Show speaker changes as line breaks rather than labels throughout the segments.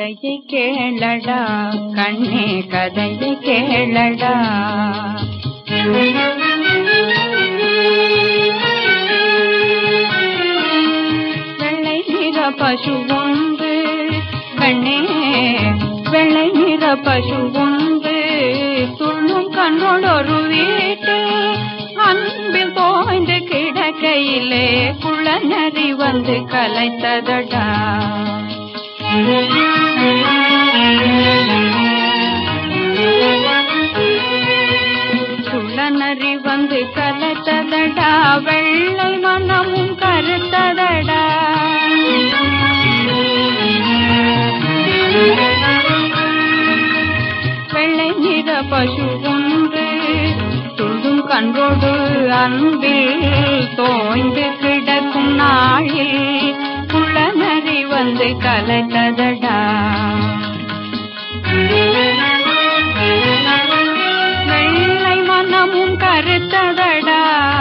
கதையை கேளடா கண்ணே கதையை கேளடா வெள்ளை நிற பசு ஒன்று கண்ணே வெள்ளை நிற பசு ஒன்று துள்ளும் கண்ணோடு ஒரு வீட்டு அன்பில் தோய்ந்து கிடக்கையிலே குளநரி வந்து கலைத்ததடா குள்ளநரி வந்து கலைத்ததடா வெள்ளை மனமும் கருத்ததடா வெள்ளை நிற பசு ஒன்று துள்ளும் கன்றோடு அன்பில் தோய்ந்து கிடக்கும் நாளில் குள்ளநரி வந்து கலைத்ததடா வெள்ளை மனமும் கருத்ததடா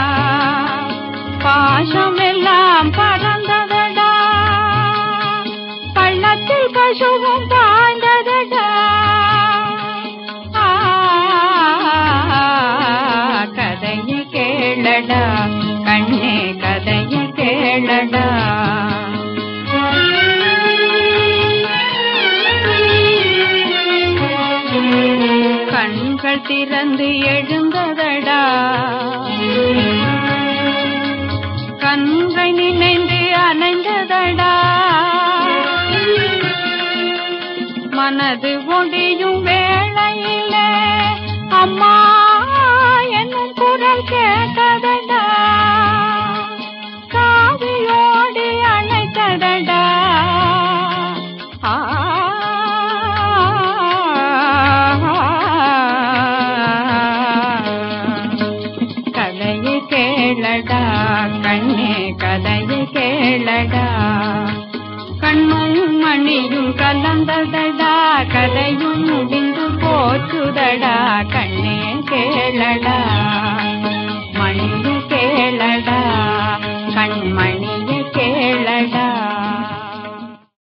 பாசமெல்லாம் பறந்ததடா பள்ளத்தில் பசுவும் பாய்ந்ததடா ஆ, கதையை கேளடா கண்ணே கதையை கேளடா கண்கள் திறந்து எழுந்ததடா கன்றை நினைந்து அணைந்ததடா மனது ஒடியும் வேளையிலே அம்மா என்னும் குரல் கேட்டதடா காவியோடி அணைத்ததடா ஆ கதையை கேளடா கண்ணே கதையை கேளடா கண்ணும் மணியும் கலந்ததடா கதையும் முடிந்து போச்சுதடா கண்ணே கேளடா